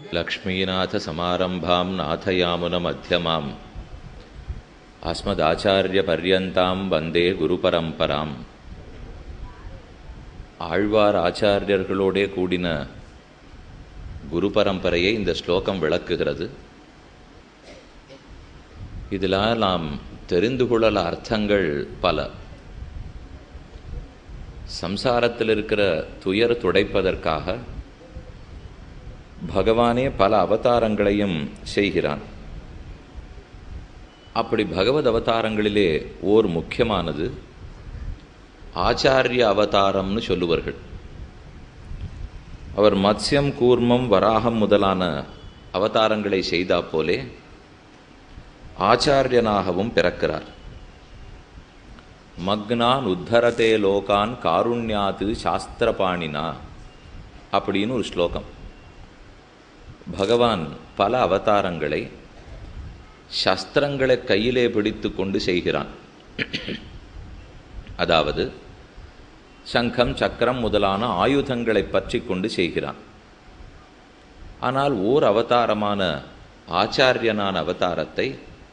लक्ष्मीनाथसमारम्भां नाथयामुनमध्यमाम् अस्मदाचार्यपर्यन्तां वन्दे குருபரம்பராம் ஆழ்வார் ஆச்சாரியர்களோடே கூடின குரு பரம்பரையை இந்த ஸ்லோகம் விளக்குகிறது இதில் நாம் தெரிந்து கொள்ளல அர்த்தங்கள் பல சம்சாரத்தில் இருக்கிற துயர் துடைப்பதற்காக பகவானே பல அவதாரங்களையும் செய்கிறான் அப்படி பகவத் அவதாரங்களிலே ஓர் முக்கியமானது ஆச்சாரிய அவதாரம்னு சொல்லுவார்கள் அவர் மத்ஸ்யம் கூர்மம் வராகம் முதலான அவதாரங்களை செய்தா போலே ஆச்சாரியனாகவும் பிறக்கிறார் மக்னான் உத்தரதே லோகான் காருண்யாத்து சாஸ்திரபாணினா அப்படின்னு ஒரு ஸ்லோகம் பகவான் பல அவதாரங்களை சஸ்திரங்களை கையிலே பிடித்து கொண்டு செய்கிறான் அதாவது சங்கம் சக்கரம் முதலான ஆயுதங்களை பற்றி கொண்டு செய்கிறான் ஆனால் ஓர் அவதாரமான ஆச்சாரியனான அவதாரத்தை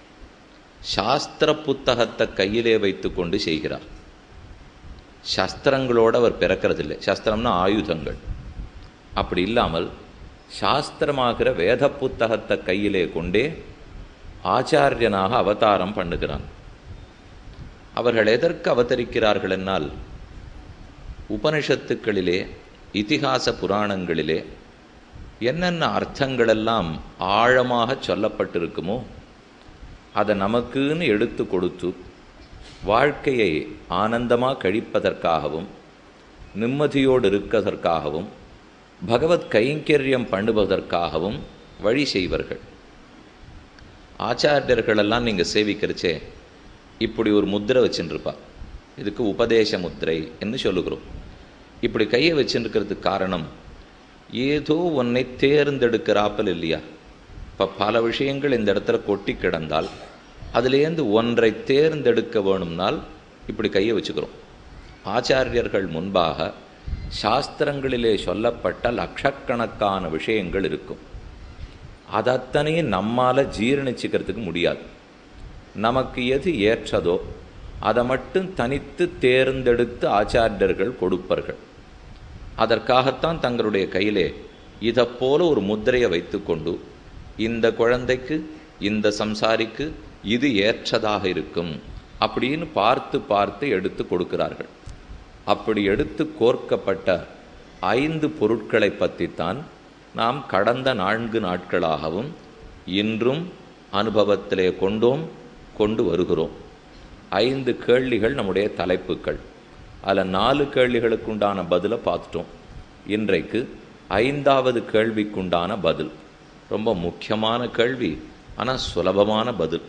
சாஸ்திர புத்தகத்தை கையிலே வைத்து கொண்டு செய்கிறார் சஸ்திரங்களோடு அவர் பிறக்கிறதில்லை சஸ்திரம்னா ஆயுதங்கள் அப்படி இல்லாமல் சாஸ்திரமாகிற வேத புத்தகத்தை கையிலே கொண்டே ஆச்சாரியனாக அவதாரம் பண்ணுகிறான் அவர்கள் எதற்கு அவதரிக்கிறார்கள் என்னால் உபனிஷத்துக்களிலே இதிகாச புராணங்களிலே என்னென்ன அர்த்தங்களெல்லாம் ஆழமாக சொல்லப்பட்டிருக்குமோ அதை நமக்குன்னு எடுத்து கொடுத்து வாழ்க்கையை ஆனந்தமாக கழிப்பதற்காகவும் நிம்மதியோடு இருக்கிறதற்காகவும் பகவத் கைங்கரியம் பண்ணுவதற்காகவும் வழி செய்வர்கள் ஆச்சாரியர்களெல்லாம் நீங்கள் சேவிக்கிறச்சே இப்படி ஒரு முத்திரை வச்சுருப்பா இதுக்கு உபதேச முத்திரை என்று சொல்லுகிறோம் இப்படி கையை வச்சுருக்கிறதுக்கு காரணம் ஏதோ ஒன்றை தேர்ந்தெடுக்கிறாப்பல் இல்லையா இப்போ பல விஷயங்கள் இந்த இடத்துல கொட்டி கிடந்தால் அதுலேருந்து ஒன்றை தேர்ந்தெடுக்க வேணும்னால் இப்படி கையை வச்சுக்கிறோம் ஆச்சாரியர்கள் முன்பாக சாஸ்திரங்களிலே சொல்லப்பட்ட லட்சக்கணக்கான விஷயங்கள் இருக்கும் அதத்தனையும் நம்மால் ஜீரணிச்சுக்கிறதுக்கு முடியாது நமக்கு எது ஏற்றதோ அதை மட்டும் தனித்து தேர்ந்தெடுத்து ஆச்சாரியர்கள் கொடுப்பார்கள் அதற்காகத்தான் தங்களுடைய கையிலே இதை போல ஒரு முத்திரையை வைத்துக்கொண்டு இந்த குழந்தைக்கு இந்த சம்சாரிக்கு இது ஏற்றதாக இருக்கும் அப்படின்னு பார்த்து பார்த்து எடுத்து கொடுக்கிறார்கள் அப்படி எடுத்து கோர்க்கப்பட்ட ஐந்து பொருட்களை பற்றித்தான் நாம் கடந்த நான்கு நாட்களாகவும் இன்றும் அனுபவத்திலே கொண்டோம் கொண்டு வருகிறோம் ஐந்து கேள்விகள் நம்முடைய தலைப்புகள் அதில் நாலு கேள்விகளுக்குண்டான பதிலை பார்த்துட்டோம் இன்றைக்கு ஐந்தாவது கேள்விக்குண்டான பதில் ரொம்ப முக்கியமான கேள்வி ஆனால் சுலபமான பதில்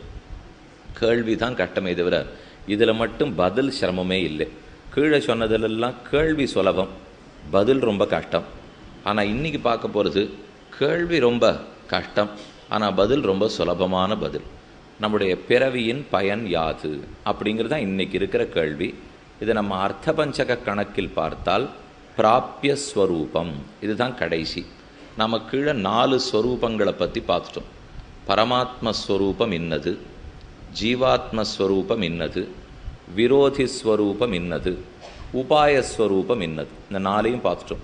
கேள்வி தான் கட்டமே தவிர இதில் மட்டும் பதில் சிரமமே இல்லை கீழே சொன்னதிலெல்லாம் கேள்வி சுலபம் பதில் ரொம்ப கஷ்டம் ஆனால் இன்றைக்கி பார்க்க போகிறது கேள்வி ரொம்ப கஷ்டம் ஆனால் பதில் ரொம்ப சுலபமான பதில் நம்முடைய பிறவியின் பயன் யாது அப்படிங்கிறது தான் இன்றைக்கி இருக்கிற கேள்வி இது நம்ம அர்த்த பஞ்சக கணக்கில் பார்த்தால் பிராப்பிய ஸ்வரூபம் இதுதான் கடைசி நம்ம கீழே நாலு ஸ்வரூபங்களை பற்றி பார்த்துட்டோம் பரமாத்மஸ்வரூபம் இன்னது ஜீவாத்மஸ்வரூபம் இன்னது விரோதி ஸ்வரூபம் இன்னது உபாயஸ்வரூபம் இன்னது இந்த நாளையும் பார்த்துட்டோம்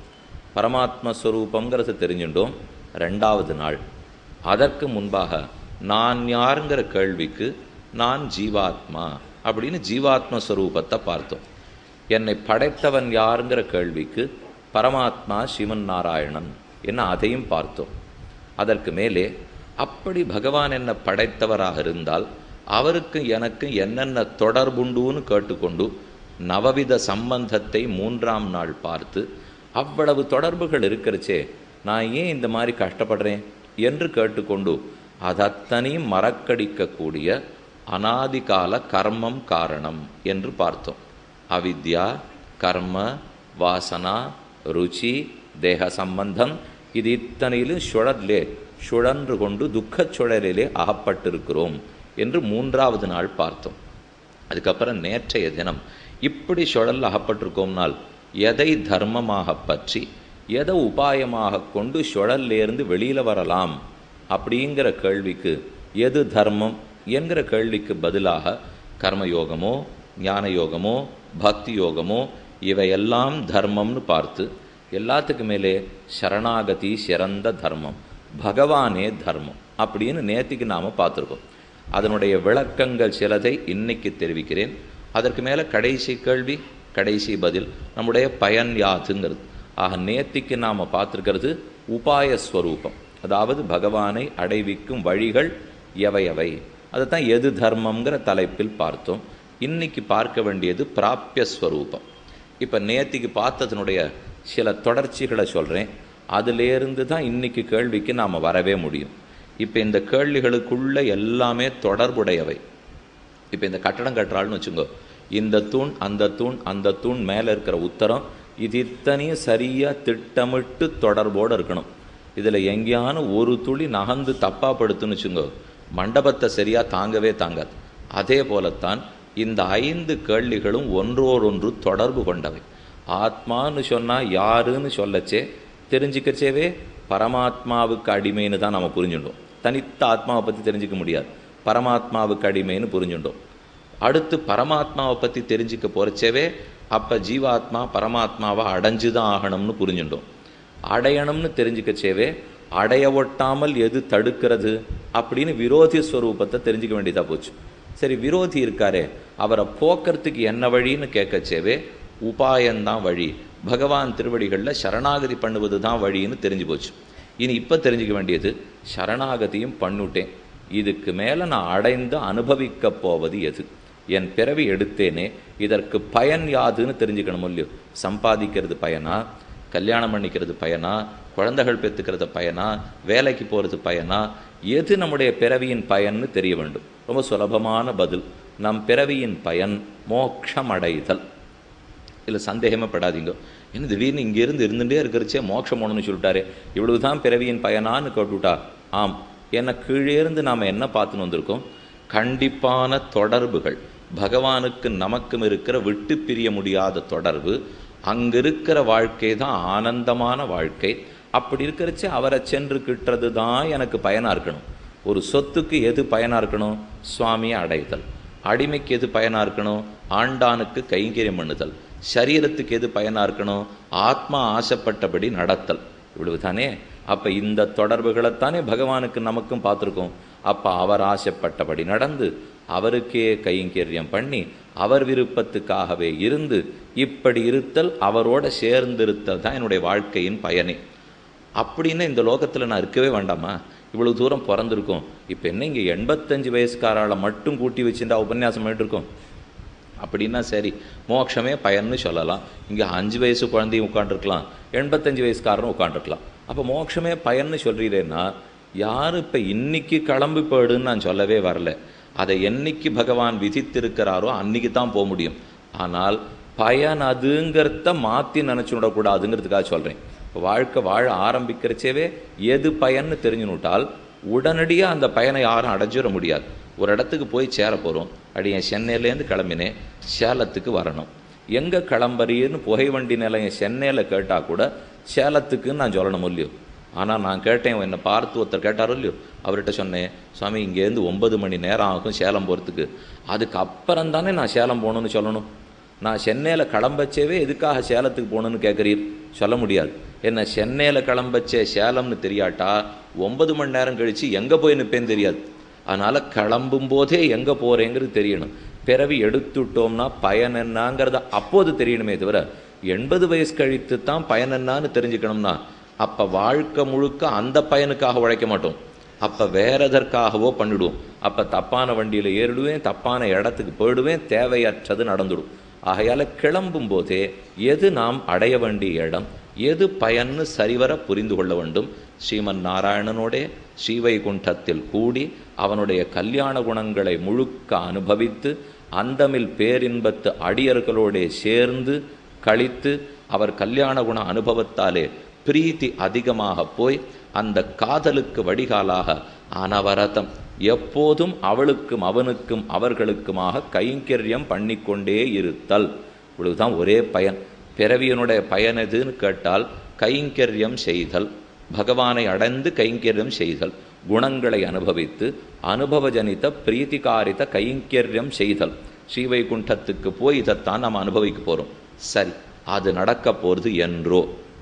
பரமாத்மஸ்வரூபங்கிறத தெரிஞ்சுட்டோம் ரெண்டாவது நாள் அதற்கு முன்பாக நான் யாருங்கிற கேள்விக்கு நான் ஜீவாத்மா அப்படின்னு ஜீவாத்ம ஸ்வரூபத்தை பார்த்தோம் என்னை படைத்தவன் யாருங்கிற கேள்விக்கு பரமாத்மா சிவன் நாராயணன் என்ன அதையும் பார்த்தோம் அதற்கு மேலே அப்படி பகவான் என்ன படைத்தவராக இருந்தால் அவருக்கு எனக்கு என்னென்ன தொடர்புண்டுன்னு கேட்டுக்கொண்டு நவவித சம்பந்தத்தை மூன்றாம் நாள் பார்த்து அவ்வளவு தொடர்புகள் இருக்கிறச்சே நான் ஏன் இந்த மாதிரி கஷ்டப்படுறேன் என்று கேட்டுக்கொண்டு அதத்தனையும் மறக்கடிக்கக்கூடிய அனாதிகால கர்மம் காரணம் என்று பார்த்தோம் அவித்யா கர்ம வாசனா ருச்சி தேக சம்பந்தம் இது இத்தனையிலும் சுழலே சுழன்று கொண்டு துக்கச் சுழலிலே அகப்பட்டிருக்கிறோம் என்று மூன்றாவது நாள் பார்த்தோம் அதுக்கப்புறம் நேற்றைய தினம் இப்படி சுழல் அகப்பட்டிருக்கோம்னால் எதை தர்மமாக பற்றி எதை உபாயமாக கொண்டு சுழல்லேருந்து வெளியில் வரலாம் அப்படிங்கிற கேள்விக்கு எது தர்மம் என்கிற கேள்விக்கு பதிலாக கர்மயோகமோ ஞான யோகமோ பக்தி யோகமோ இவையெல்லாம் தர்மம்னு பார்த்து எல்லாத்துக்கு மேலே சரணாகதி சிறந்த தர்மம் பகவானே தர்மம் அப்படின்னு நேத்திக்கு நாம் பார்த்துருக்கோம் அதனுடைய விளக்கங்கள் சிலதை இன்னைக்கு தெரிவிக்கிறேன் அதற்கு மேலே கடைசி கேள்வி கடைசி பதில் நம்முடைய பயன் யாதுங்கிறது ஆக நேத்திக்கு நாம் பார்த்துருக்கிறது உபாயஸ்வரூபம் அதாவது பகவானை அடைவிக்கும் வழிகள் எவையவை அதைத்தான் எது தர்மம்ங்கிற தலைப்பில் பார்த்தோம் இன்னைக்கு பார்க்க வேண்டியது பிராப்பியஸ்வரூபம் இப்போ நேத்திக்கு பார்த்ததனுடைய சில தொடர்ச்சிகளை சொல்கிறேன் அதிலேருந்து தான் இன்னைக்கு கேள்விக்கு நாம் வரவே முடியும் இப்போ இந்த கேள்விகளுக்குள்ள எல்லாமே தொடர்புடையவை இப்போ இந்த கட்டடம் கட்டுறாள்னு வச்சுக்கோ இந்த தூண் அந்த தூண் அந்த தூண் மேலே இருக்கிற உத்தரம் இது இத்தனையும் சரியாக திட்டமிட்டு தொடர்போடு இருக்கணும் இதில் எங்கேயான ஒரு துளி நகர்ந்து தப்பாக படுத்துன்னு வச்சுங்கோ மண்டபத்தை சரியாக தாங்கவே தாங்காது அதே போலத்தான் இந்த ஐந்து கேள்விகளும் ஒன்றோடொன்று தொடர்பு கொண்டவை ஆத்மான்னு சொன்னால் யாருன்னு சொல்லச்சே தெரிஞ்சுக்கச்சேவே பரமாத்மாவுக்கு அடிமைன்னு தான் நம்ம புரிஞ்சுட்டோம் தனித்த ஆத்மாவை பற்றி தெரிஞ்சுக்க முடியாது பரமாத்மாவுக்கு அடிமைன்னு புரிஞ்சுட்டோம் அடுத்து பரமாத்மாவை பற்றி தெரிஞ்சுக்க போகிறச்சேவே அப்போ ஜீவாத்மா பரமாத்மாவை அடைஞ்சு தான் ஆகணும்னு புரிஞ்சுட்டோம் அடையணும்னு தெரிஞ்சுக்கச்சேவே அடைய ஒட்டாமல் எது தடுக்கிறது அப்படின்னு விரோதி ஸ்வரூபத்தை தெரிஞ்சுக்க வேண்டியதாக போச்சு சரி விரோதி இருக்காரே அவரை போக்குறதுக்கு என்ன வழின்னு கேட்கச்சேவே உபாயந்தான் வழி பகவான் திருவடிகளில் சரணாகதி பண்ணுவது தான் வழின்னு தெரிஞ்சு போச்சு இனி இப்போ தெரிஞ்சுக்க வேண்டியது சரணாகதியும் பண்ணுட்டேன் இதுக்கு மேலே நான் அடைந்து அனுபவிக்க போவது எது என் பிறவி எடுத்தேனே இதற்கு பயன் யாதுன்னு தெரிஞ்சுக்கணும் இல்லையோ சம்பாதிக்கிறது பயனா கல்யாணம் பண்ணிக்கிறது பயனா குழந்தைகள் பெற்றுக்கிறது பயனா வேலைக்கு போகிறது பயனா எது நம்முடைய பிறவியின் பயன்னு தெரிய வேண்டும் ரொம்ப சுலபமான பதில் நம் பிறவியின் பயன் மோட்சம் அடைதல் இல்லை சந்தேகமே படாதீங்க என்ன திடீர்னு இங்கேருந்து இருந்துகிட்டே இருக்கிறச்சே மோட்சம் போகணும்னு சொல்லிட்டாரு இவ்வளவு தான் பிறவியின் பயனான்னு கேட்டுவிட்டா ஆம் ஏன்னா கீழே இருந்து நாம் என்ன பார்த்துன்னு வந்திருக்கோம் கண்டிப்பான தொடர்புகள் பகவானுக்கு நமக்கும் இருக்கிற விட்டு பிரிய முடியாத தொடர்பு அங்கே இருக்கிற வாழ்க்கை தான் ஆனந்தமான வாழ்க்கை அப்படி இருக்கிறச்சே அவரை சென்று கிட்டுறது தான் எனக்கு பயனாக இருக்கணும் ஒரு சொத்துக்கு எது பயனாக இருக்கணும் சுவாமியை அடைதல் அடிமைக்கு எது பயனாக இருக்கணும் ஆண்டானுக்கு கைங்கரியம் பண்ணுதல் சரீரத்துக்கு எது பயனாக இருக்கணும் ஆத்மா ஆசைப்பட்டபடி நடத்தல் இவ்வளவு தானே அப்போ இந்த தொடர்புகளைத்தானே பகவானுக்கு நமக்கும் பார்த்துருக்கோம் அப்போ அவர் ஆசைப்பட்டபடி நடந்து அவருக்கே கைங்கரியம் பண்ணி அவர் விருப்பத்துக்காகவே இருந்து இப்படி இருத்தல் அவரோட சேர்ந்திருத்தல் தான் என்னுடைய வாழ்க்கையின் பயனே அப்படின்னு இந்த லோகத்தில் நான் இருக்கவே வேண்டாமா இவ்வளவு தூரம் பிறந்திருக்கோம் இப்போ என்ன இங்கே எண்பத்தஞ்சு வயசுக்காரால மட்டும் கூட்டி வச்சுட்டா உபன்யாசம் பண்ணிட்டு இருக்கோம் அப்படின்னா சரி மோட்சமே பயன்னு சொல்லலாம் இங்கே அஞ்சு வயசு குழந்தையும் உட்காந்துருக்கலாம் எண்பத்தஞ்சு வயசுக்காரரும் உட்காந்துருக்கலாம் அப்போ மோட்சமே பயன்னு சொல்கிறீரேன்னா யார் இப்போ இன்னைக்கு கிளம்பி போயிடுன்னு நான் சொல்லவே வரல அதை என்னைக்கு பகவான் விதித்திருக்கிறாரோ அன்னைக்கு தான் போக முடியும் ஆனால் பயன் அதுங்கிறத மாற்றி நினச்சி விடக்கூடாதுங்கிறதுக்காக சொல்கிறேன் இப்போ வாழ்க்கை வாழ ஆரம்பிக்கிறச்சேவே எது பயன்னு தெரிஞ்சுனுட்டால் உடனடியாக அந்த பயனை யாரும் அடைஞ்சிட முடியாது ஒரு இடத்துக்கு போய் சேர போகிறோம் அடி என் சென்னையிலேருந்து கிளம்பினேன் சேலத்துக்கு வரணும் எங்கே கிளம்புறீன்னு புகை வண்டி நிலையம் சென்னையில் கேட்டால் கூட சேலத்துக்குன்னு நான் சொல்லணும் இல்லையோ ஆனால் நான் கேட்டேன் என்னை பார்த்து ஒருத்தர் கேட்டாரோ இல்லையோ அவர்கிட்ட சொன்னேன் சுவாமி இங்கேருந்து ஒன்பது மணி நேரம் ஆகும் சேலம் போகிறதுக்கு அதுக்கு அப்புறம் தானே நான் சேலம் போகணுன்னு சொல்லணும் நான் சென்னையில் கிளம்பச்சேவே எதுக்காக சேலத்துக்கு போகணுன்னு கேட்குறீர் சொல்ல முடியாது என்ன சென்னையில் கிளம்பச்சே சேலம்னு தெரியாட்டா ஒன்பது மணி நேரம் கழித்து எங்கே போய் நிற்பேன்னு தெரியாது அதனால் கிளம்பும் போதே எங்கே போகிறேங்கிறது தெரியணும் பிறவி எடுத்துட்டோம்னா பயன் என்னங்கிறத அப்போது தெரியணுமே தவிர எண்பது வயசு கழித்து தான் பயன் என்னான்னு தெரிஞ்சுக்கணும்னா அப்போ வாழ்க்கை முழுக்க அந்த பயனுக்காக உழைக்க மாட்டோம் அப்போ வேற எதற்காகவோ பண்ணிடுவோம் அப்போ தப்பான வண்டியில் ஏறிடுவேன் தப்பான இடத்துக்கு போயிடுவேன் தேவையற்றது நடந்துடும் ஆகையால் கிளம்பும் போதே எது நாம் அடைய வேண்டிய இடம் எது பயன்னு சரிவர புரிந்து கொள்ள வேண்டும் ஸ்ரீமன் நாராயணனோடே ஸ்ரீவைகுண்டத்தில் கூடி அவனுடைய கல்யாண குணங்களை முழுக்க அனுபவித்து அந்தமில் பேரின்பத்து அடியர்களோடே சேர்ந்து கழித்து அவர் கல்யாண குண அனுபவத்தாலே பிரீத்தி அதிகமாக போய் அந்த காதலுக்கு வடிகாலாக அனவரதம் எப்போதும் அவளுக்கும் அவனுக்கும் அவர்களுக்குமாக கைங்கரியம் பண்ணிக்கொண்டே இருத்தல் இவ்வளவுதான் ஒரே பயன் பிறவியனுடைய பயன் எதுன்னு கேட்டால் கைங்கரியம் செய்தல் பகவானை அடைந்து கைங்கரியம் செய்தல் குணங்களை அனுபவித்து அனுபவஜனித பிரீத்திகாரித கைங்கரியம் செய்தல் ஸ்ரீவைகுண்டத்துக்கு போய் இதைத்தான் நாம் அனுபவிக்க போகிறோம் சரி அது நடக்க போகிறது என்றோ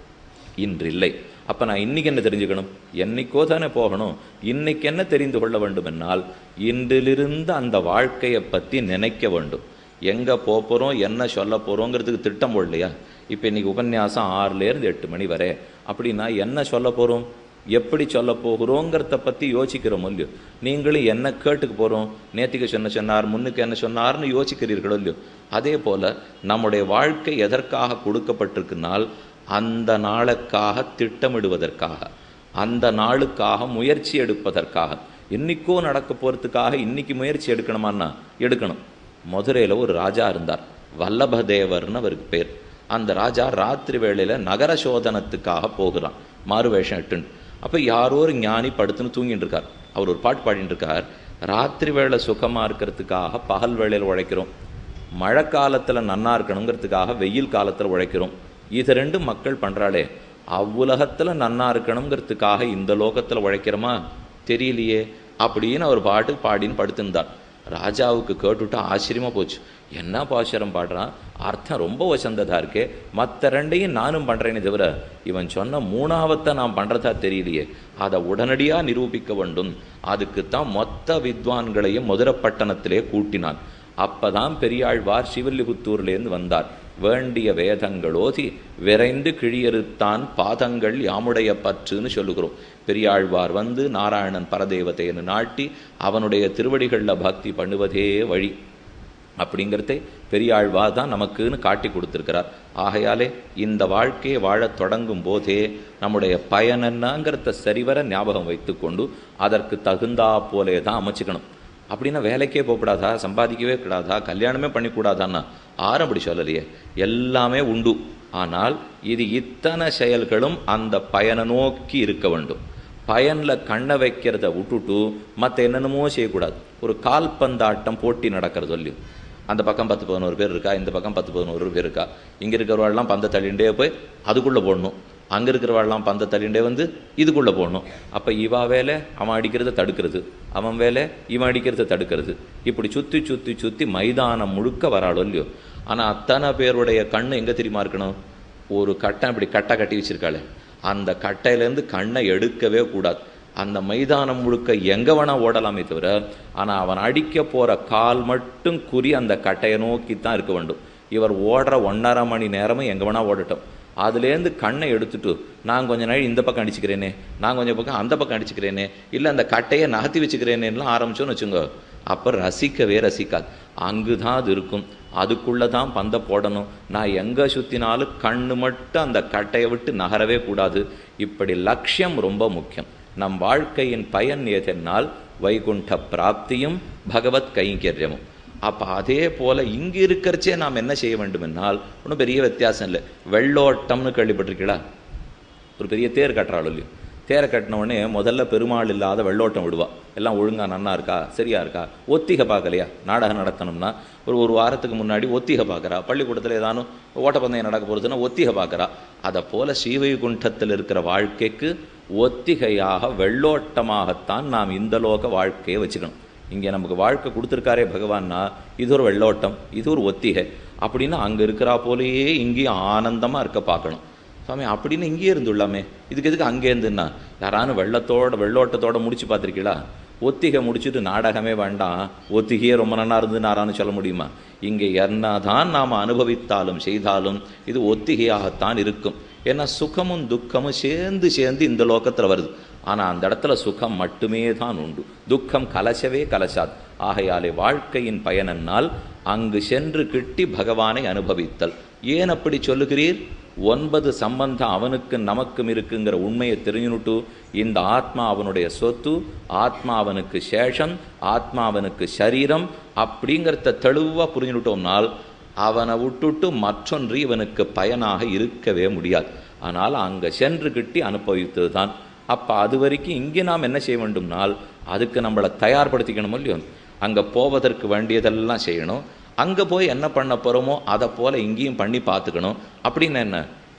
இன்றில்லை அப்போ நான் இன்னைக்கு என்ன தெரிஞ்சுக்கணும் என்னைக்கோ தானே போகணும் இன்னைக்கு என்ன தெரிந்து கொள்ள வேண்டும் என்னால் இன்றிலிருந்து அந்த வாழ்க்கையை பற்றி நினைக்க வேண்டும் எங்கே போகிறோம் என்ன சொல்ல போகிறோங்கிறதுக்கு திட்டம் போடலையா இப்போ இன்னைக்கு உபன்யாசம் ஆறுலேருந்து எட்டு மணி வரை அப்படின்னா என்ன சொல்ல போகிறோம் எப்படி சொல்ல போகிறோங்கிறத பற்றி யோசிக்கிறோம் இல்லையோ நீங்களும் என்ன கேட்டுக்கு போகிறோம் நேத்திக்கு சொன்ன சொன்னார் முன்னுக்கு என்ன சொன்னார்னு யோசிக்கிறீர்களோ இல்லையோ அதே போல் நம்முடைய வாழ்க்கை எதற்காக கொடுக்கப்பட்டிருக்குனால் அந்த நாளுக்காக திட்டமிடுவதற்காக அந்த நாளுக்காக முயற்சி எடுப்பதற்காக இன்னைக்கோ நடக்க போகிறதுக்காக இன்னைக்கு முயற்சி எடுக்கணுமான்னா எடுக்கணும் மதுரையில் ஒரு ராஜா இருந்தார் வல்லபதேவர்னு அவருக்கு பேர் அந்த ராஜா ராத்திரி வேளையில் நகர சோதனத்துக்காக போகிறான் மாறுவேஷம் எட்டுன்னு அப்போ யாரோ ஒரு ஞானி படுத்துன்னு தூங்கிட்டு இருக்கார் அவர் ஒரு பாட்டு பாடிட்டு இருக்கார் ராத்திரி வேளை சுகமாக இருக்கிறதுக்காக பகல் வேளையில் உழைக்கிறோம் மழை காலத்தில் நன்னா இருக்கணுங்கிறதுக்காக வெயில் காலத்தில் உழைக்கிறோம் இது ரெண்டும் மக்கள் பண்ணுறாளே அவ்வுலகத்தில் நன்னா இருக்கணுங்கிறதுக்காக இந்த லோகத்தில் உழைக்கிறோமா தெரியலையே அப்படின்னு அவர் பாட்டு பாடின்னு படுத்திருந்தார் ராஜாவுக்கு கேட்டுவிட்டு ஆச்சரியமாக போச்சு என்ன பாசுரம் பாடுறான் அர்த்தம் ரொம்ப வசந்ததா இருக்கே மற்ற ரெண்டையும் நானும் பண்ணுறேனே தவிர இவன் சொன்ன மூணாவத்தை நான் பண்ணுறதா தெரியலையே அதை உடனடியாக நிரூபிக்க வேண்டும் அதுக்குத்தான் மொத்த வித்வான்களையும் மதுரப்பட்டணத்திலே கூட்டினான் அப்பதான் பெரியாழ்வார் சிவல்லிபுத்தூர்லேருந்து வந்தார் வேண்டிய வேதங்களோதி விரைந்து கிழியறுத்தான் பாதங்கள் யாமுடைய பற்றுன்னு சொல்லுகிறோம் பெரியாழ்வார் வந்து நாராயணன் பரதேவதைன்னு நாட்டி அவனுடைய திருவடிகளில் பக்தி பண்ணுவதே வழி அப்படிங்கிறதை பெரியாழ்வார் தான் நமக்குன்னு காட்டி கொடுத்துருக்கிறார் ஆகையாலே இந்த வாழ்க்கையை வாழத் தொடங்கும் போதே நம்முடைய பயன் என்னங்கிறத சரிவர ஞாபகம் வைத்துக்கொண்டு அதற்கு தகுந்தா போலே தான் அமைச்சுக்கணும் அப்படின்னா வேலைக்கே போகக்கூடாதா சம்பாதிக்கவே கூடாதா கல்யாணமே பண்ணிக்கூடாதான்னா ஆரம் அப்படி சொல்லலையே எல்லாமே உண்டு ஆனால் இது இத்தனை செயல்களும் அந்த பயனை நோக்கி இருக்க வேண்டும் பயனில் கண்ணை வைக்கிறத விட்டுட்டு மற்ற என்னென்னமோ செய்யக்கூடாது ஒரு கால்பந்தாட்டம் போட்டி நடக்கிறது இல்லையும் அந்த பக்கம் பத்து பதினோரு பேர் இருக்கா இந்த பக்கம் பத்து பதினோரு பேர் இருக்கா இங்கே இருக்கிறவாள்லாம் பந்தை தள்ளிண்டே போய் அதுக்குள்ளே போடணும் அங்கே இருக்கிறவாள்லாம் பந்தை தள்ளிண்டே வந்து இதுக்குள்ளே போடணும் அப்போ இவா வேலை அவன் அடிக்கிறத தடுக்கிறது அவன் வேலை இவன் அடிக்கிறத தடுக்கிறது இப்படி சுற்றி சுற்றி சுற்றி மைதானம் முழுக்க வராளோ இல்லையோ ஆனால் அத்தனை பேருடைய கண்ணு எங்கே தெரியுமா இருக்கணும் ஒரு கட்டை இப்படி கட்டை கட்டி வச்சிருக்காளே அந்த கட்டையிலேருந்து கண்ணை எடுக்கவே கூடாது அந்த மைதானம் முழுக்க எங்கே வேணா ஓடலாமே தவிர ஆனால் அவன் அடிக்க போகிற கால் மட்டும் குறி அந்த கட்டையை நோக்கி தான் இருக்க வேண்டும் இவர் ஓடுற ஒன்றரை மணி நேரமும் எங்கே வேணா ஓடட்டும் அதுலேருந்து கண்ணை எடுத்துட்டு நான் கொஞ்ச நாள் இந்த பக்கம் அடிச்சுக்கிறேனே நான் கொஞ்சம் பக்கம் அந்த பக்கம் அடிச்சுக்கிறேனே இல்லை அந்த கட்டையை நகர்த்தி வச்சுக்கிறேனேலாம் ஆரம்பிச்சோன்னு வச்சுங்க அப்போ ரசிக்கவே ரசிக்காது அங்கு தான் அது இருக்கும் அதுக்குள்ளே தான் பந்தை போடணும் நான் எங்கே சுற்றினாலும் கண்ணு மட்டும் அந்த கட்டையை விட்டு நகரவே கூடாது இப்படி லட்சியம் ரொம்ப முக்கியம் நம் வாழ்க்கையின் பயன் ஏதென்னால் வைகுண்ட பிராப்தியும் பகவத் கைங்கரியமும் அப்போ அதே போல் இங்கே இருக்கிறச்சே நாம் என்ன செய்ய வேண்டுமென்னால் ஒன்றும் பெரிய வித்தியாசம் இல்லை வெள்ளோட்டம்னு கேள்விப்பட்டிருக்கீங்களா ஒரு பெரிய தேர் கட்டுறாள் இல்லையோ தேரை கட்டின உடனே முதல்ல பெருமாள் இல்லாத வெள்ளோட்டம் விடுவா எல்லாம் ஒழுங்கா நன்னா இருக்கா சரியா இருக்கா ஒத்திகை பார்க்கலையா நாடகம் நடத்தணும்னா ஒரு ஒரு வாரத்துக்கு முன்னாடி ஒத்திகை பார்க்குறா பள்ளிக்கூடத்தில் ஏதானும் ஓட்டப்பந்தயம் நடக்க போகிறதுன்னா ஒத்திகை பார்க்குறா அதை போல ஸ்ரீவைகுண்டத்தில் இருக்கிற வாழ்க்கைக்கு ஒத்திகையாக வெள்ளோட்டமாகத்தான் நாம் இந்த லோக வாழ்க்கையை வச்சுக்கணும் இங்கே நமக்கு வாழ்க்கை கொடுத்துருக்காரே பகவான்னா இது ஒரு வெள்ளோட்டம் இது ஒரு ஒத்திகை அப்படின்னா அங்கே இருக்கிறா போலேயே இங்கேயும் ஆனந்தமாக இருக்க பார்க்கணும் சுவாமி அப்படின்னு இங்கேயே இருந்துள்ளாமே இதுக்கு எதுக்கு அங்கே இருந்துன்னா யாரானு வெள்ளத்தோட வெள்ளோட்டத்தோட முடிச்சு பார்த்துருக்கீங்களா ஒத்திகை முடிச்சுட்டு நாடகமே வேண்டாம் ஒத்திகையே ரொம்ப நல்லா இருந்துன்னு யாரானு சொல்ல முடியுமா இங்கே என்னதான் நாம் அனுபவித்தாலும் செய்தாலும் இது ஒத்திகையாகத்தான் இருக்கும் ஏன்னா சுகமும் துக்கமும் சேர்ந்து சேர்ந்து இந்த லோகத்தில் வருது ஆனால் அந்த இடத்துல சுகம் மட்டுமே தான் உண்டு துக்கம் கலசவே கலசாது ஆகையாலே வாழ்க்கையின் பயனென்னால் அங்கு சென்று கிட்டி பகவானை அனுபவித்தல் ஏன் அப்படி சொல்லுகிறீர் ஒன்பது சம்பந்தம் அவனுக்கும் நமக்கும் இருக்குங்கிற உண்மையை தெரிஞ்சுனுட்டு இந்த ஆத்மா அவனுடைய சொத்து ஆத்மா அவனுக்கு சேஷம் ஆத்மா அவனுக்கு சரீரம் அப்படிங்கிறத தெளிவாக புரிஞ்சுனுட்டோம்னால் அவனை விட்டுட்டு மற்றொன்று இவனுக்கு பயனாக இருக்கவே முடியாது ஆனால் அங்கே சென்று கிட்டி அனுபவித்தது தான் அப்போ அது வரைக்கும் இங்கே நாம் என்ன செய்ய வேண்டும்னால் அதுக்கு நம்மளை தயார்படுத்திக்கணும் இல்லையோ அங்கே போவதற்கு வேண்டியதெல்லாம் செய்யணும் அங்கே போய் என்ன பண்ண போகிறோமோ அதை போல் இங்கேயும் பண்ணி பார்த்துக்கணும் அப்படின்னு என்ன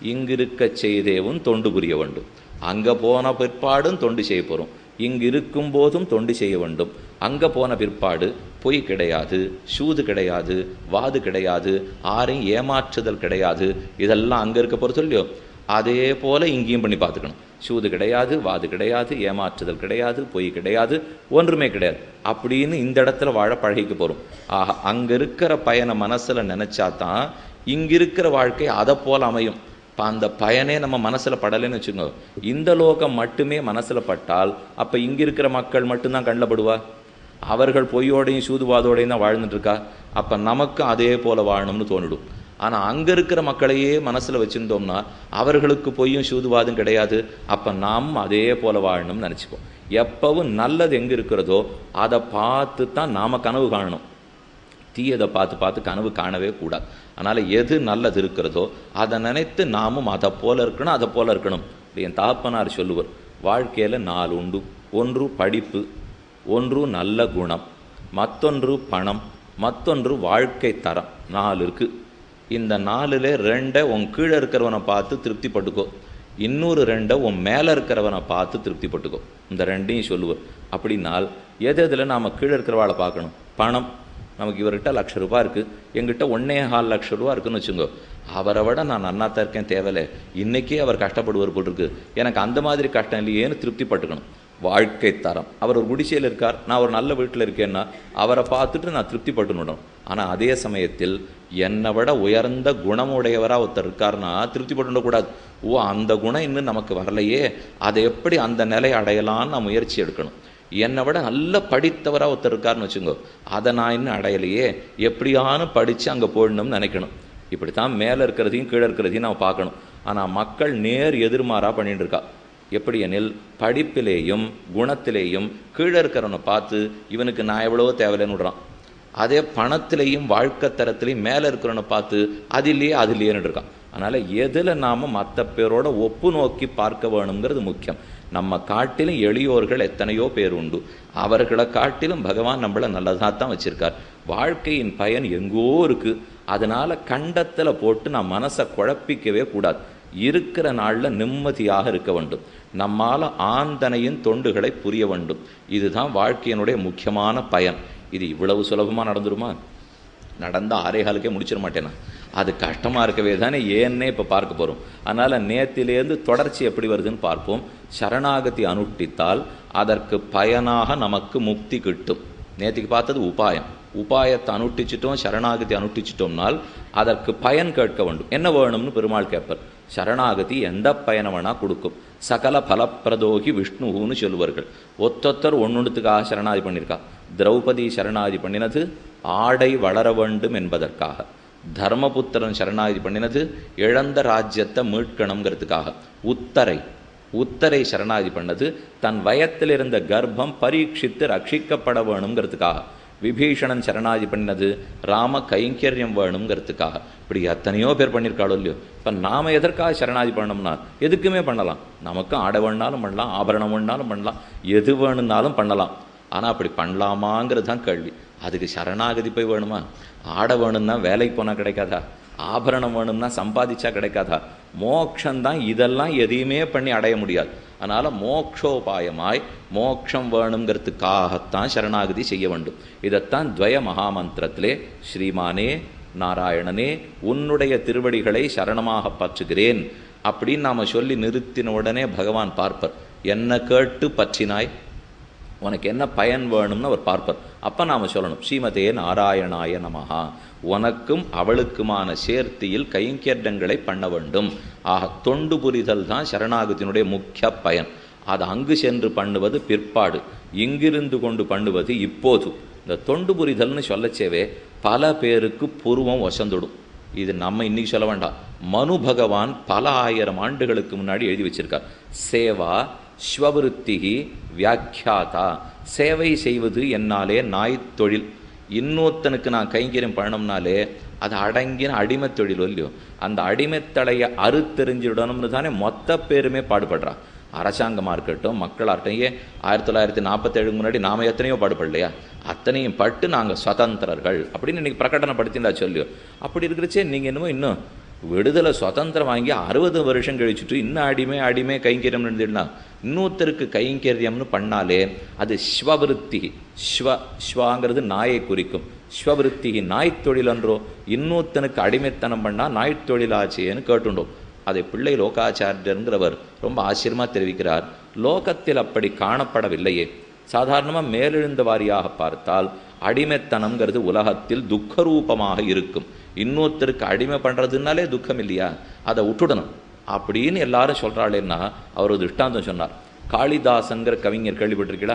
இங்கிருக்க செய்தேவும் தொண்டு புரிய வேண்டும் அங்கே போன பிற்பாடும் தொண்டு செய்ய போகிறோம் இங்கு இருக்கும் போதும் தொண்டு செய்ய வேண்டும் அங்கே போன பிற்பாடு பொய் கிடையாது சூது கிடையாது வாது கிடையாது ஆரையும் ஏமாற்றுதல் கிடையாது இதெல்லாம் அங்கே இருக்க பொறுத்து இல்லையோ அதே போல இங்கேயும் பண்ணி பார்த்துக்கணும் சூது கிடையாது வாது கிடையாது ஏமாற்றுதல் கிடையாது பொய் கிடையாது ஒன்றுமே கிடையாது அப்படின்னு இந்த இடத்துல வாழ பழகிக்க போகிறோம் ஆஹா அங்கே இருக்கிற பயனை மனசில் நினச்சா தான் இங்கே இருக்கிற வாழ்க்கை அதை போல் அமையும் இப்போ அந்த பயனே நம்ம மனசில் படலைன்னு வச்சுக்கோங்க இந்த லோகம் மட்டுமே மனசில் பட்டால் அப்போ இங்கே இருக்கிற மக்கள் மட்டும்தான் கண்ணில் படுவா அவர்கள் பொய்யோடையும் சூதுவாதோடையும் தான் வாழ்ந்துட்டு இருக்கா அப்போ நமக்கும் அதே போல் வாழணும்னு தோணிடும் ஆனால் அங்கே இருக்கிற மக்களையே மனசில் வச்சுருந்தோம்னா அவர்களுக்கு பொய்யும் சூதுவாதும் கிடையாது அப்போ நாம் அதே போல் வாழணும்னு நினச்சிப்போம் எப்பவும் நல்லது எங்கே இருக்கிறதோ அதை பார்த்து தான் நாம் கனவு காணணும் தீயதை பார்த்து பார்த்து கனவு காணவே கூடாது அதனால் எது நல்லது இருக்கிறதோ அதை நினைத்து நாமும் அதை போல இருக்கணும் அதை போல இருக்கணும் என் தாப்பனார் சொல்லுவர் வாழ்க்கையில் நாலு உண்டு ஒன்று படிப்பு ஒன்று நல்ல குணம் மற்றொன்று பணம் மற்றொன்று வாழ்க்கை தரம் நாலு இருக்குது இந்த நாலுல ரெண்டை உன் கீழே இருக்கிறவனை பார்த்து திருப்திப்பட்டுக்கோ இன்னொரு ரெண்டை உன் மேலே இருக்கிறவனை பார்த்து திருப்திப்பட்டுக்கோ இந்த ரெண்டையும் சொல்லுவார் அப்படின்னால் எது எதில் நாம் கீழே இருக்கிறவாளை பார்க்கணும் பணம் நமக்கு இவர்கிட்ட லட்ச ரூபாய் இருக்குது எங்கிட்ட ஒன்னே கால் லட்ச ரூபா இருக்குன்னு வச்சுக்கோ அவரை விட நான் நன்னாத்தான் இருக்கேன் தேவையில்லை இன்றைக்கே அவர் கஷ்டப்படுவார் போல் இருக்கு எனக்கு அந்த மாதிரி கஷ்டம் இல்லையேன்னு திருப்திப்பட்டுக்கணும் வாழ்க்கை தரம் அவர் ஒரு குடிசையில் இருக்கார் நான் ஒரு நல்ல வீட்டில் இருக்கேன்னா அவரை பார்த்துட்டு நான் திருப்திப்பட்டுனுடும் ஆனால் அதே சமயத்தில் என்னை விட உயர்ந்த குணமுடையவராக ஒருத்தர் இருக்காருன்னா திருப்திப்பட்டுடக்கூடாது ஓ அந்த குணம் இன்னும் நமக்கு வரலையே அதை எப்படி அந்த நிலை அடையலான்னு நான் முயற்சி எடுக்கணும் என்னை விட நல்ல படித்தவராக ஒருத்தர் இருக்காருன்னு வச்சுங்கோ அதை நான் இன்னும் அடையலையே எப்படியானு படித்து அங்கே போடணும்னு நினைக்கணும் இப்படித்தான் மேலே இருக்கிறதையும் கீழே இருக்கிறதையும் நான் பார்க்கணும் ஆனால் மக்கள் நேர் எதிர்மாறாக பண்ணிட்டு இருக்கா எப்படி எனில் படிப்பிலேயும் குணத்திலேயும் கீழே இருக்கிறவனை பார்த்து இவனுக்கு நான் எவ்வளவோ தேவையில்லைன்னு விடுறான் அதே பணத்திலையும் வாழ்க்கை தரத்திலையும் மேலே இருக்கிறவனை பார்த்து அதிலேயே அதிலேயேன்னு இருக்கான் அதனால் எதில் நாம் மற்ற பேரோட ஒப்பு நோக்கி பார்க்க வேணுங்கிறது முக்கியம் நம்ம காட்டிலும் எளியோர்கள் எத்தனையோ பேர் உண்டு அவர்களை காட்டிலும் பகவான் நம்மளை நல்லதாக தான் வச்சுருக்கார் வாழ்க்கையின் பயன் எங்கோ இருக்குது அதனால் கண்டத்தில் போட்டு நான் மனசை குழப்பிக்கவே கூடாது இருக்கிற நாளில் நிம்மதியாக இருக்க வேண்டும் நம்மால் ஆந்தனையின் தொண்டுகளை புரிய வேண்டும் இதுதான் வாழ்க்கையினுடைய முக்கியமான பயன் இது இவ்வளவு சுலபமாக நடந்துருமா நடந்த ஆறே காலுக்கே முடிச்சிட மாட்டேனா அது கஷ்டமாக இருக்கவே தானே ஏன்னே இப்போ பார்க்க போகிறோம் அதனால் நேத்திலேருந்து தொடர்ச்சி எப்படி வருதுன்னு பார்ப்போம் சரணாகதி அனுஷ்டித்தால் அதற்கு பயனாக நமக்கு முக்தி கிட்டும் நேற்றுக்கு பார்த்தது உபாயம் உபாயத்தை அனுஷ்டிச்சிட்டோம் சரணாகதி அனுஷ்டிச்சிட்டோம்னால் அதற்கு பயன் கேட்க வேண்டும் என்ன வேணும்னு பெருமாள் கேட்பார் சரணாகதி எந்த பயனை வேணா கொடுக்கும் சகல பலப்பிரதோகி விஷ்ணுன்னு சொல்லுவார்கள் ஒத்தொத்தர் ஒன்னொன்றுத்துக்காக சரணாதி பண்ணியிருக்கா திரௌபதி சரணாதி பண்ணினது ஆடை வளர வேண்டும் என்பதற்காக தர்மபுத்திரன் சரணாதி பண்ணினது இழந்த ராஜ்யத்தை மீட்கணுங்கிறதுக்காக உத்தரை உத்தரை சரணாதி பண்ணது தன் வயத்தில் இருந்த கர்ப்பம் பரீட்சித்து ரட்சிக்கப்பட வேணுங்கிறதுக்காக விபீஷணன் சரணாதி பண்ணது ராம கைங்கரியம் வேணுங்கிறதுக்காக இப்படி எத்தனையோ பேர் பண்ணியிருக்காளோ இல்லையோ இப்போ நாம் எதற்காக சரணாதி பண்ணோம்னா எதுக்குமே பண்ணலாம் நமக்கும் ஆடை வேணாலும் பண்ணலாம் ஆபரணம் வேணாலும் பண்ணலாம் எது வேணும்னாலும் பண்ணலாம் ஆனால் அப்படி பண்ணலாமாங்கிறது தான் கேள்வி அதுக்கு சரணாகதி போய் வேணுமா ஆடை வேணும்னா வேலைக்கு போனால் கிடைக்காதா ஆபரணம் வேணும்னா சம்பாதிச்சா கிடைக்காதா மோக்ஷந்தான் இதெல்லாம் எதையுமே பண்ணி அடைய முடியாது அதனால் மோக்ஷோபாயமாய் மோக்ஷம் வேணுங்கிறதுக்காகத்தான் சரணாகதி செய்ய வேண்டும் இதைத்தான் துவய மகாமந்திரத்திலே ஸ்ரீமானே நாராயணனே உன்னுடைய திருவடிகளை சரணமாக பற்றுகிறேன் அப்படின்னு நாம் சொல்லி நிறுத்தின உடனே பகவான் பார்ப்பர் என்ன கேட்டு பற்றினாய் உனக்கு என்ன பயன் வேணும்னு அவர் பார்ப்பார் அப்போ நாம் சொல்லணும் ஸ்ரீமதே நாராயணாய நமஹா உனக்கும் அவளுக்குமான சேர்த்தியில் கைங்கர்டங்களை பண்ண வேண்டும் ஆக தொண்டு புரிதல் தான் சரணாகத்தினுடைய முக்கிய பயன் அது அங்கு சென்று பண்ணுவது பிற்பாடு இங்கிருந்து கொண்டு பண்ணுவது இப்போது இந்த தொண்டு புரிதல்னு சொல்லச்சேவே பல பேருக்கு பூர்வம் வசந்துடும் இது நம்ம இன்னைக்கு சொல்ல வேண்டாம் மனு பகவான் பல ஆயிரம் ஆண்டுகளுக்கு முன்னாடி எழுதி வச்சிருக்கார் சேவா ஸ்வவிருத்திகி வியாக்கியாதா சேவை செய்வது என்னாலே நாய் தொழில் இன்னொருத்தனுக்கு நான் கைங்கரியம் பண்ணோம்னாலே அது அடங்கின அடிமை தொழில் இல்லையோ அந்த அடிமைத்தலையை அறுத்தெறிஞ்சிடணும்னு தானே மொத்த பேருமே பாடுபடுறா அரசாங்கமாக இருக்கட்டும் மக்களாகட்டும் ஏன் ஆயிரத்தி தொள்ளாயிரத்தி நாற்பத்தேழுக்கு முன்னாடி நாம் எத்தனையோ பாடுபடலையா அத்தனையும் பட்டு நாங்கள் சுதந்திரர்கள் அப்படின்னு இன்னைக்கு பிரகடனப்படுத்தினா சொல்லியோ அப்படி இருக்கிறச்சே நீங்கள் என்னமோ இன்னும் விடுதலை சுதந்திரம் வாங்கி அறுபது வருஷம் கழிச்சுட்டு இன்னும் அடிமை அடிமை கைங்கரியம் இருந்துன்னா இன்னொருத்தருக்கு கைங்கரியம்னு பண்ணாலே அது ஸ்வவிருத்தி ஸ்வ ஸ்வாங்கிறது நாயை குறிக்கும் ஸ்வவிருத்தி நாய் தொழிலன்றோ இன்னொருத்தனுக்கு அடிமைத்தனம் பண்ணால் நாய் தொழிலாச்சேன்னு கேட்டுண்டோம் அதை பிள்ளை லோகாச்சாரியருங்கிறவர் ரொம்ப ஆச்சரியமா தெரிவிக்கிறார் லோகத்தில் அப்படி காணப்படவில்லையே சாதாரணமாக மேலெழுந்த வாரியாக பார்த்தால் அடிமைத்தனம்ங்கிறது உலகத்தில் துக்கரூபமாக இருக்கும் இன்னொருத்தருக்கு அடிமை பண்ணுறதுனாலே துக்கம் இல்லையா அதை விட்டுடணும் அப்படின்னு எல்லாரும் சொல்கிறாளேன்னா அவர் ஒரு திருஷ்டாந்தம் சொன்னார் காளிதாசங்கிற கவிஞர் கேள்விப்பட்டிருக்கீங்களா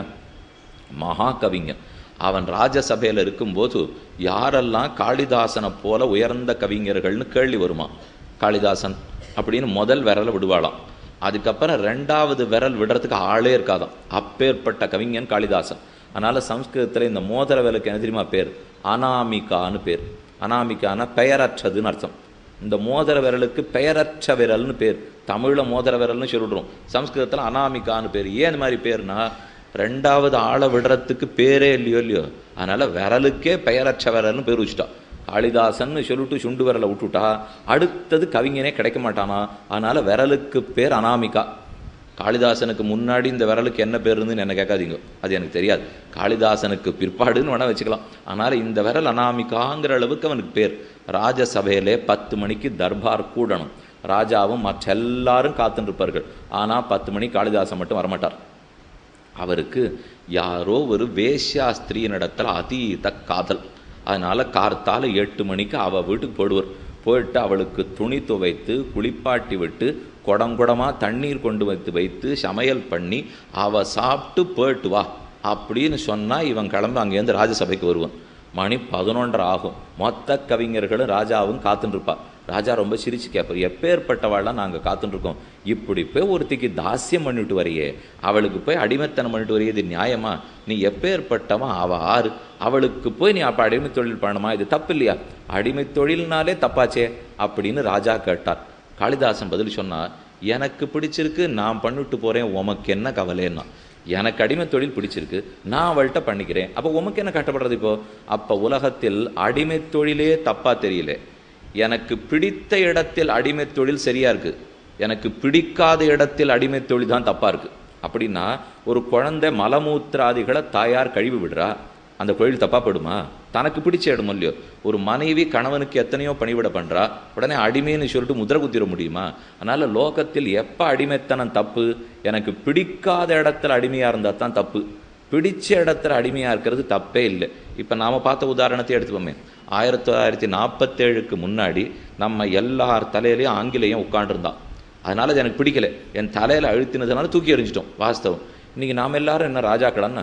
மகா கவிஞர் அவன் ராஜசபையில் இருக்கும்போது யாரெல்லாம் காளிதாசனை போல உயர்ந்த கவிஞர்கள்னு கேள்வி வருமா காளிதாசன் அப்படின்னு முதல் விரலை விடுவாளாம் அதுக்கப்புறம் ரெண்டாவது விரல் விடுறதுக்கு ஆளே இருக்காதாம் அப்பேற்பட்ட கவிஞன் காளிதாசன் அதனால சம்ஸ்கிருதத்தில் இந்த மோதிர விரலுக்கு என்ன தெரியுமா பேர் அனாமிகான்னு பேர் அனாமிகான பெயரற்றதுன்னு அர்த்தம் இந்த மோதிர விரலுக்கு பெயரற்ற விரல்னு பேர் தமிழில் மோதிர விரல்னு சொல்லிடுறோம் சம்ஸ்கிருதத்தில் அனாமிகான்னு பேர் ஏன் இந்த மாதிரி பேர்னா ரெண்டாவது ஆளை விடுறதுக்கு பேரே இல்லையோ இல்லையோ அதனால விரலுக்கே பெயரற்ற விரல்னு பேர் வச்சுட்டா காளிதாசன் சொல்லிட்டு சுண்டு விரலை விட்டுட்டா அடுத்தது கவிஞனே கிடைக்க மாட்டானா அதனால விரலுக்கு பேர் அனாமிகா காளிதாசனுக்கு முன்னாடி இந்த விரலுக்கு என்ன பேர் இருந்துன்னு என்ன கேட்காதீங்க அது எனக்கு தெரியாது காளிதாசனுக்கு பிற்பாடுன்னு வேணா வச்சுக்கலாம் அதனால இந்த விரல் அனாமிகாங்கிற அளவுக்கு அவனுக்கு பேர் ராஜசபையிலே பத்து மணிக்கு தர்பார் கூடணும் ராஜாவும் மற்ற எல்லாரும் காத்துட்டு இருப்பார்கள் ஆனால் பத்து மணி காளிதாசன் மட்டும் வரமாட்டார் அவருக்கு யாரோ ஒரு வேஷ்யாஸ்திரியினிடத்தில் அதீத காதல் அதனால கார்த்தால எட்டு மணிக்கு அவ வீட்டுக்கு போடுவார் போயிட்டு அவளுக்கு துணி துவைத்து குளிப்பாட்டி விட்டு குடம் குடமா தண்ணீர் கொண்டு வந்து வைத்து சமையல் பண்ணி அவ சாப்பிட்டு போயிட்டு வா அப்படின்னு சொன்னா இவன் கிளம்பி அங்கேருந்து ராஜசபைக்கு வருவான் மணி பதினொன்றரை ஆகும் மொத்த கவிஞர்களும் ராஜாவும் காத்துட்டு இருப்பா ராஜா ரொம்ப சிரிச்சு கேட்பார் எப்பேற்பட்டவாள்லாம் நாங்கள் காத்துட்டு இருக்கோம் இப்படி போய் ஒருத்திக்கு தாசியம் பண்ணிட்டு வரையே அவளுக்கு போய் அடிமைத்தனம் பண்ணிட்டு வரையே இது நியாயமா நீ எப்பேற்பட்டவன் அவ ஆறு அவளுக்கு போய் நீ அப்போ அடிமை தொழில் பண்ணணுமா இது தப்பு இல்லையா அடிமை தொழில்னாலே தப்பாச்சே அப்படின்னு ராஜா கேட்டார் காளிதாசன் பதில் சொன்னார் எனக்கு பிடிச்சிருக்கு நான் பண்ணிட்டு போறேன் உமக்கு என்ன கவலைன்னா எனக்கு அடிமை தொழில் பிடிச்சிருக்கு நான் அவள்கிட்ட பண்ணிக்கிறேன் அப்போ உமக்கு என்ன கஷ்டப்படுறது இப்போ அப்போ உலகத்தில் அடிமை தொழிலே தப்பா தெரியல எனக்கு பிடித்த இடத்தில் அடிமை தொழில் சரியா இருக்கு எனக்கு பிடிக்காத இடத்தில் அடிமை தொழில் தான் தப்பா இருக்கு அப்படின்னா ஒரு குழந்தை மலமூத்திராதிகளை தாயார் கழுவி விடுறா அந்த தொழில் தப்பா படுமா தனக்கு பிடிச்ச இடம் இல்லையோ ஒரு மனைவி கணவனுக்கு எத்தனையோ பணிவிட பண்றா உடனே அடிமைன்னு சொல்லிட்டு முதிரை குத்திர முடியுமா அதனால லோகத்தில் எப்ப அடிமைத்தனம் தப்பு எனக்கு பிடிக்காத இடத்துல அடிமையா இருந்தா தான் தப்பு பிடிச்ச இடத்துல அடிமையா இருக்கிறது தப்பே இல்லை இப்ப நாம பார்த்த உதாரணத்தை எடுத்துப்போமே ஆயிரத்தி தொள்ளாயிரத்தி நாற்பத்தேழுக்கு முன்னாடி நம்ம எல்லார் தலையிலையும் ஆங்கிலேயம் உட்காண்டிருந்தான் அதனால அது எனக்கு பிடிக்கல என் தலையில அழுத்தினதுனால தூக்கி எறிஞ்சிட்டோம் வாஸ்தவம் இன்னைக்கு நாம எல்லாரும் என்ன ராஜாக்களான்னா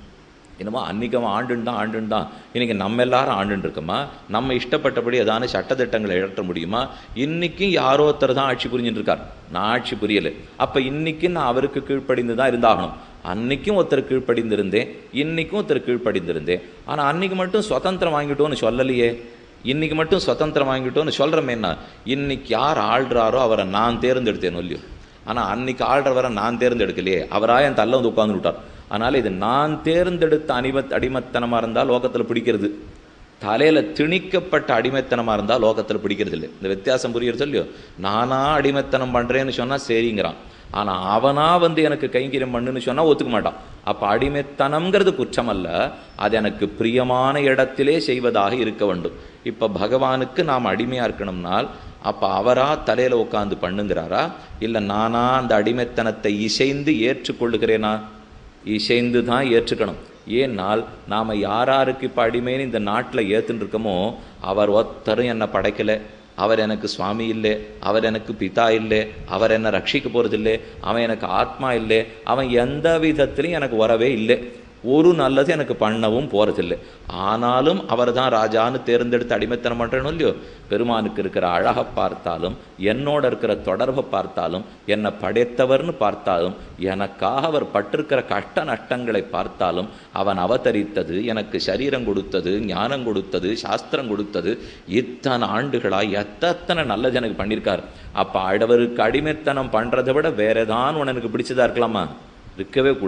என்னமோ அன்னைக்கு அவன் ஆண்டுன்னு தான் ஆண்டுன்னு தான் இன்னைக்கு நம்ம எல்லாரும் ஆண்டுன்னு இருக்கோமா நம்ம இஷ்டப்பட்டபடி ஏதான சட்டத்திட்டங்களை இழற்ற முடியுமா இன்னைக்கும் யாரோ ஒருத்தர் தான் ஆட்சி புரிஞ்சுட்டு இருக்கார் நான் ஆட்சி புரியல அப்ப இன்னைக்கு நான் அவருக்கு கீழ்ப்படிந்து தான் இருந்தாகணும் அன்னைக்கும் ஒருத்தர் கீழ்ப்படிந்திருந்தேன் இன்னைக்கும் ஒருத்தர் கீழ்ப்படிந்திருந்தேன் ஆனா அன்னைக்கு மட்டும் சுதந்திரம் வாங்கிட்டோன்னு சொல்லலையே இன்னைக்கு மட்டும் சுதந்திரம் வாங்கிட்டோன்னு சொல்றோமே என்ன இன்னைக்கு யார் ஆள்றாரோ அவரை நான் தேர்ந்தெடுத்தேன் இல்லையோ ஆனா அன்னைக்கு ஆள்றவரை நான் தேர்ந்தெடுக்கலையே அவரா என் தள்ள வந்து உட்கார்ந்து விட்டார் அதனால இது நான் தேர்ந்தெடுத்த அடிம அடிமத்தனமா இருந்தா லோகத்துல பிடிக்கிறது தலையில திணிக்கப்பட்ட அடிமைத்தனமா இருந்தா லோகத்துல பிடிக்கிறது இல்லை இந்த வித்தியாசம் புரியுறது இல்லையோ நானா அடிமைத்தனம் பண்றேன்னு சொன்னா சரிங்கிறான் ஆனா அவனா வந்து எனக்கு கைங்கரியம் பண்ணுன்னு சொன்னா ஒத்துக்க மாட்டான் அப்ப அடிமைத்தனம்ங்கிறது குற்றம் அல்ல அது எனக்கு பிரியமான இடத்திலே செய்வதாக இருக்க வேண்டும் இப்ப பகவானுக்கு நாம் அடிமையா இருக்கணும்னால் அப்ப அவரா தலையில உட்காந்து பண்ணுங்கிறாரா இல்ல நானா அந்த அடிமைத்தனத்தை இசைந்து ஏற்றுக்கொள்ளுகிறேனா இசைந்து தான் ஏற்றுக்கணும் ஏன்னால் நாம் யாராருக்கு இப்போ அடிமைன்னு இந்த நாட்டில் ஏத்துன்னு இருக்கோமோ அவர் ஒத்தரும் என்னை படைக்கலை அவர் எனக்கு சுவாமி இல்லை அவர் எனக்கு பிதா இல்லை அவர் என்னை ரட்சிக்க போகிறதில்லை அவன் எனக்கு ஆத்மா இல்லை அவன் எந்த விதத்திலையும் எனக்கு வரவே இல்லை ஒரு நல்லது எனக்கு பண்ணவும் போறதில்லை ஆனாலும் அவர் தான் ராஜான்னு தேர்ந்தெடுத்து அடிமைத்தனம் பண்றேனோ இல்லையோ பெருமானுக்கு இருக்கிற அழகை பார்த்தாலும் என்னோட இருக்கிற தொடர்பை பார்த்தாலும் என்னை படைத்தவர்னு பார்த்தாலும் எனக்காக அவர் பட்டிருக்கிற கஷ்ட நஷ்டங்களை பார்த்தாலும் அவன் அவதரித்தது எனக்கு சரீரம் கொடுத்தது ஞானம் கொடுத்தது சாஸ்திரம் கொடுத்தது இத்தனை ஆண்டுகளாய் எத்தனை நல்லது எனக்கு பண்ணியிருக்கார் அப்ப அவருக்கு அடிமைத்தனம் பண்றதை விட வேற ஏதான் உனக்கு பிடிச்சதா இருக்கலாமா இருக்கவே கூடாது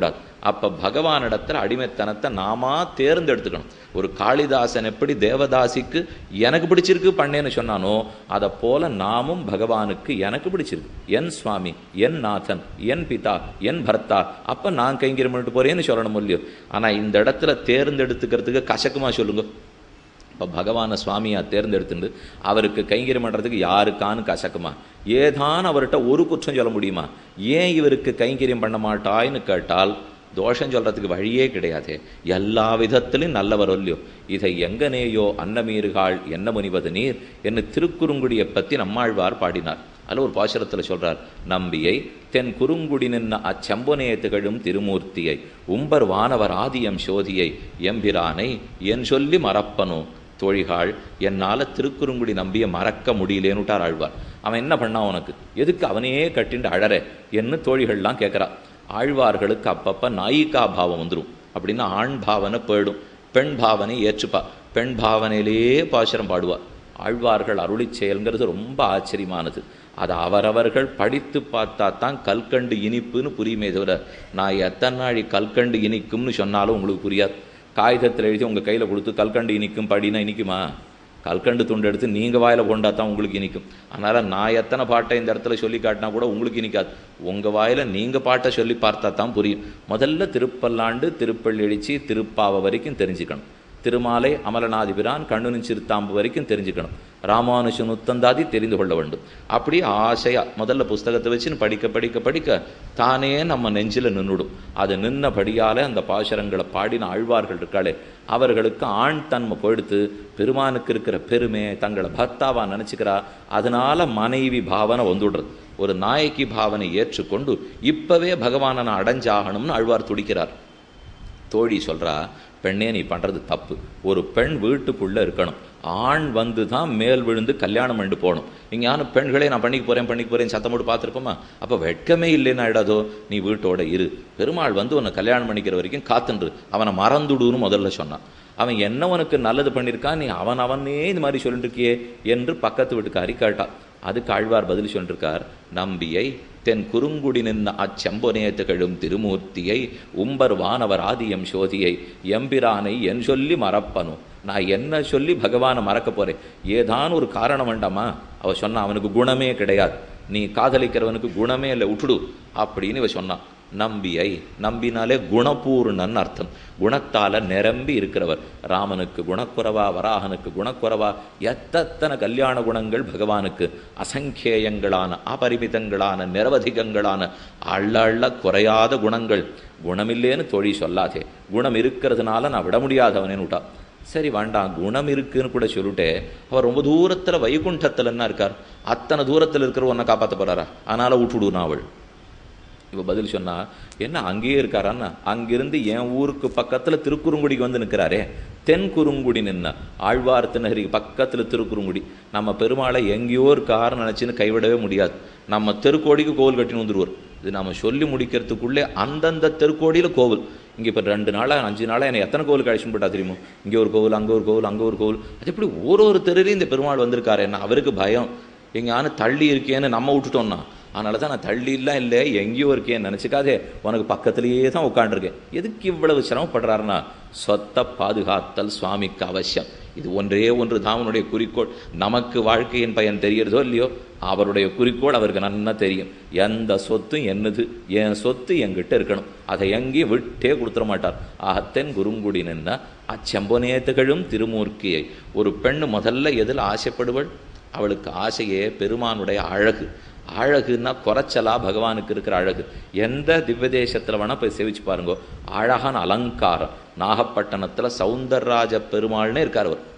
அப்ப பகவானிடத்துல அடிமைத்தனத்தை நாமா தேர்ந்தெடுத்துக்கணும் ஒரு காளிதாசன் எப்படி தேவதாசிக்கு எனக்கு பிடிச்சிருக்கு பண்ணேன்னு சொன்னானோ அதை போல நாமும் பகவானுக்கு எனக்கு பிடிச்சிருக்கு என் சுவாமி என் நாதன் என் பிதா என் பர்த்தா அப்ப நான் கைங்கரியம் பண்ணிட்டு போறேன்னு சொல்லணும் இல்லையோ ஆனா இந்த இடத்துல தேர்ந்தெடுத்துக்கிறதுக்கு கசக்குமா சொல்லுங்க இப்போ பகவானை சுவாமியாக தேர்ந்தெடுத்துட்டு அவருக்கு கைங்கரியம் பண்ணுறதுக்கு யாருக்கான்னு கசக்குமா ஏதான் அவர்கிட்ட ஒரு குற்றம் சொல்ல முடியுமா ஏன் இவருக்கு கைங்கரியம் பண்ண மாட்டாய்ன்னு கேட்டால் தோஷம் சொல்றதுக்கு வழியே கிடையாது எல்லா விதத்திலும் நல்லவர் இல்லையோ இதை எங்கனேயோ அன்னமீறுகாள் என்ன முனிவது நீர் என்று திருக்குறுங்குடியை பற்றி நம்மாழ்வார் பாடினார் அதில் ஒரு பாசுரத்தில் சொல்றார் நம்பியை தென் குறுங்குடி நின்ன அச்செம்பொனே திகழும் திருமூர்த்தியை உம்பர் வானவர் ஆதியம் சோதியை எம்பிரானை என் சொல்லி மறப்பனோ தோழிகாள் என்னால் திருக்குறுங்குடி நம்பிய மறக்க முடியலேன்னுட்டார் ஆழ்வார் அவன் என்ன பண்ணான் உனக்கு எதுக்கு அவனையே கட்டிண்டு அழற என்று தோழிகள்லாம் கேட்குறா ஆழ்வார்களுக்கு அப்பப்போ நாயிகா பாவம் வந்துடும் அப்படின்னா ஆண் பாவனை போயிடும் பெண் பாவனை ஏற்றுப்பா பெண் பாவனையிலேயே பாசுரம் பாடுவா ஆழ்வார்கள் அருளி செயல்ங்கிறது ரொம்ப ஆச்சரியமானது அதை அவரவர்கள் படித்து பார்த்தா தான் கல்கண்டு இனிப்புன்னு புரியுமே தவிர நான் எத்தனை நாழி கல்கண்டு இனிக்கும்னு சொன்னாலும் உங்களுக்கு புரியாது காகிதத்தில் எழுதி உங்கள் கையில் கொடுத்து கல்கண்டு இனிக்கும் படினா இனிக்குமா கல்கண்டு துண்டு எடுத்து நீங்கள் வாயில் கொண்டா தான் உங்களுக்கு இனிக்கும் அதனால் நான் எத்தனை பாட்டை இந்த இடத்துல சொல்லி காட்டினா கூட உங்களுக்கு இனிக்காது உங்கள் வாயில் நீங்கள் பாட்டை சொல்லி பார்த்தா தான் புரியும் முதல்ல திருப்பல்லாண்டு திருப்பள்ளி திருப்பாவை வரைக்கும் தெரிஞ்சுக்கணும் திருமாலை அமலநாதிபிரான் கண்ணுனின் சிறுத்தாம்பு வரைக்கும் தெரிஞ்சுக்கணும் ராமானுஷன் உத்தந்தாதி தெரிந்து கொள்ள வேண்டும் அப்படி ஆசையா முதல்ல புஸ்தகத்தை வச்சுன்னு படிக்க படிக்க படிக்க தானே நம்ம நெஞ்சில் நின்றுடும் அது நின்னபடியால அந்த பாசுரங்களை பாடின ஆழ்வார்கள் இருக்காளே அவர்களுக்கு ஆண் தன்மை போயிடுத்து பெருமானுக்கு இருக்கிற பெருமை தங்களை பக்தாவா நினைச்சுக்கிறா அதனால மனைவி பாவனை வந்துடுறது ஒரு நாயகி பாவனை ஏற்றுக்கொண்டு இப்பவே பகவானை நான் அடைஞ்சாகணும்னு ஆழ்வார் துடிக்கிறார் தோழி சொல்றா பெண்ணே நீ பண்றது தப்பு ஒரு பெண் வீட்டுக்குள்ள இருக்கணும் ஆண் வந்து தான் மேல் விழுந்து கல்யாணம் பண்ணிட்டு போகணும் நீங்க யாரும் பெண்களே நான் பண்ணிக்க போறேன் பண்ணிக்க போறேன் சத்தம் போட்டு பார்த்துருப்போமா அப்ப வெட்கமே இல்லைன்னு ஆயிடாதோ நீ வீட்டோட இரு பெருமாள் வந்து உன்னை கல்யாணம் பண்ணிக்கிற வரைக்கும் காத்துன்று அவனை மறந்துடுன்னு முதல்ல சொன்னான் அவன் என்ன உனக்கு நல்லது பண்ணியிருக்கான் நீ அவன் அவனே இது மாதிரி சொல்லிட்டு இருக்கியே என்று பக்கத்து வீட்டுக்காரி கேட்டா அதுக்கு ஆழ்வார் பதில் சொல்லிருக்கார் நம்பியை தென் குறுங்குடி நின்ன அச்செம்பொனே திகழும் திருமூர்த்தியை உம்பர் வானவர் ஆதியம் சோதியை எம்பிரானை என் சொல்லி மறப்பனும் நான் என்ன சொல்லி பகவானை மறக்க போறேன் ஏதான் ஒரு காரணம் வேண்டாமா அவ சொன்னா அவனுக்கு குணமே கிடையாது நீ காதலிக்கிறவனுக்கு குணமே இல்லை விட்டுடு அப்படின்னு இவ சொன்னான் நம்பியை நம்பினாலே குணபூர்ணன் அர்த்தம் குணத்தால நிரம்பி இருக்கிறவர் ராமனுக்கு குணக்குறவா வராகனுக்கு குணக்குறவா எத்தனை கல்யாண குணங்கள் பகவானுக்கு அசங்கேயங்களான அபரிமிதங்களான நிரவதிகங்களான அள்ள அள்ள குறையாத குணங்கள் குணமில்லேன்னு தொழி சொல்லாதே குணம் இருக்கிறதுனால நான் விட முடியாதவனேன்னு விட்டா சரி வேண்டாம் குணம் இருக்குன்னு கூட சொல்லிட்டு அவர் ரொம்ப தூரத்துல வைகுண்டத்துல என்ன இருக்கார் அத்தனை தூரத்துல இருக்கிற உன்னை காப்பாற்ற போறாரா அதனால விட்டுடுனா அவள் இவ பதில் சொன்னா என்ன அங்கேயே இருக்காரான்னா அங்கிருந்து என் ஊருக்கு பக்கத்துல திருக்குறுங்குடிக்கு வந்து நிற்கிறாரே தென் குறுங்குடி நின்ன ஆழ்வார் திருநகரி பக்கத்துல திருக்குறுங்குடி நம்ம பெருமாளை எங்கேயோ இருக்காருன்னு நினைச்சுன்னு கைவிடவே முடியாது நம்ம தெருக்கோடிக்கு கோவில் கட்டின்னு வந்துருவார் இது நம்ம சொல்லி முடிக்கிறதுக்குள்ளே அந்தந்த தெருக்கோடியில கோவில் இங்கே இப்போ ரெண்டு நாளாக அஞ்சு நாளாக என்னை எத்தனை கோவிலுக்கு அழைச்சிட்டு போட்டா தெரியுமோ இங்கே ஒரு கோவில் அங்கே ஒரு கோவில் அங்கே ஒரு கோவில் அது எப்படி ஒரு ஒரு தெருலையும் இந்த பெருமாள் வந்திருக்காரு என்ன அவருக்கு பயம் எங்கேயானு தள்ளி இருக்கேன்னு நம்ம விட்டுட்டோம்னா அதனால தான் நான் தள்ளிலாம் இல்லை எங்கேயோ இருக்கேன்னு நினச்சிக்காதே உனக்கு பக்கத்துலேயே தான் உட்காண்டிருக்கேன் எதுக்கு இவ்வளவு சிரமப்படுறாருன்னா சொத்தை பாதுகாத்தல் சுவாமிக்கு அவசியம் இது ஒன்றே ஒன்று தான் அவனுடைய குறிக்கோள் நமக்கு வாழ்க்கையின் பயன் தெரியறதோ இல்லையோ அவருடைய குறிக்கோள் அவருக்கு நன்னா தெரியும் எந்த சொத்தும் என்னது என் சொத்து என்கிட்ட இருக்கணும் அதை எங்கேயும் விட்டே கொடுத்துட மாட்டார் ஆகத்தென் குறுங்குடி நின்ன அச்செம்பொனேத்துகளும் திருமூர்க்கியை ஒரு பெண் முதல்ல எதில் ஆசைப்படுவள் அவளுக்கு ஆசையே பெருமானுடைய அழகு அழகுன்னா குறைச்சலா பகவானுக்கு இருக்கிற அழகு எந்த திவ்ய தேசத்துல வேணா போய் சேவிச்சு பாருங்க அழகான அலங்காரம் நாகப்பட்டினத்துல சவுந்தரராஜ பெருமாள்னே இருக்கார் அவர்